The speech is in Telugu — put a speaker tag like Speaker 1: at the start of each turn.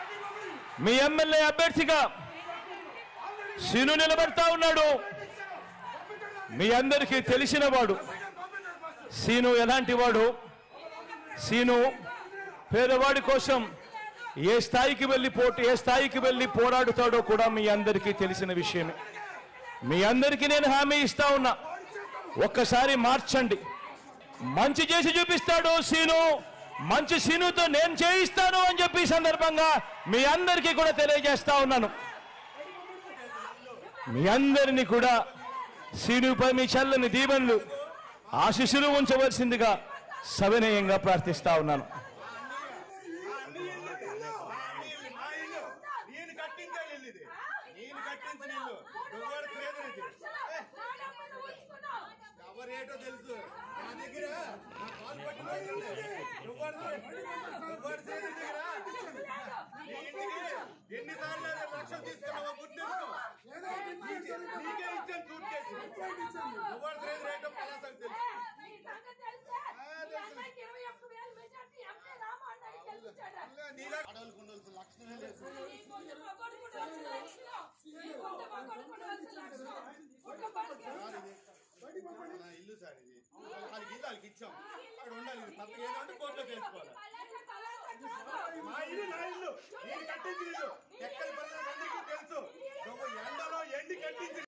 Speaker 1: మీ ఎమ్మెల్యే అభ్యర్థిగా సీను నిలబడతా ఉన్నాడు మీ అందరికీ తెలిసిన వాడు సీను ఎలాంటి వాడు సీను పేదవాడి కోసం ఏ స్థాయికి వెళ్ళి పోటీ ఏ స్థాయికి వెళ్ళి పోరాడుతాడో కూడా మీ అందరికీ తెలిసిన విషయమే మీ అందరికీ నేను హామీ ఇస్తా ఉన్నా ఒక్కసారి మార్చండి మంచి చేసి చూపిస్తాడు సీను మంచి సీనుతో నేను చేయిస్తాను అని చెప్పి ఈ సందర్భంగా మీ అందరికీ కూడా తెలియజేస్తా ఉన్నాను మీ అందరినీ కూడా సీనుపై మీ చల్లని దీవెనలు ఆశిస్సులు ఉంచవలసిందిగా సవినయంగా ప్రార్థిస్తా ఉన్నాను
Speaker 2: మా ఇల్లు నేను కట్టించే ఇల్లు ఇది నేను కట్టించిన ఇల్లు నువ్వు క్రేజ్ ఇది ఎవరేటో తెలుసు నా దగ్గర నా కాలు పట్టిన వాడు ఉంది. నువ్వు నువ్వు చేతి దగ్గర నీ ఇంటికి ఎన్నిసార్లు అదే లక్షలు తీసుకున్నావో గుర్తెసుకో నీకే ఇచ్చాను సూట్ కేసు నువ్వు క్రేజ్ రేటో పలాసకు తెలుసు నీలా అడవులకు ఉండవలసిన లక్షణమే లేదు నా ఇల్లు సార్ ఇది వాళ్ళకి ఇల్లు వాళ్ళకి ఇచ్చాం అక్కడ ఉండాలి తప్ప ఏదంటే కోర్టులో తెలుసుకోవాలి మా ఇల్లు నా ఇల్లు నేను కట్టించిన ఇల్లు ఎక్కడి ప్రజలకు అందరికీ తెలుసు నువ్వు ఎండలో ఎండి కట్టించిన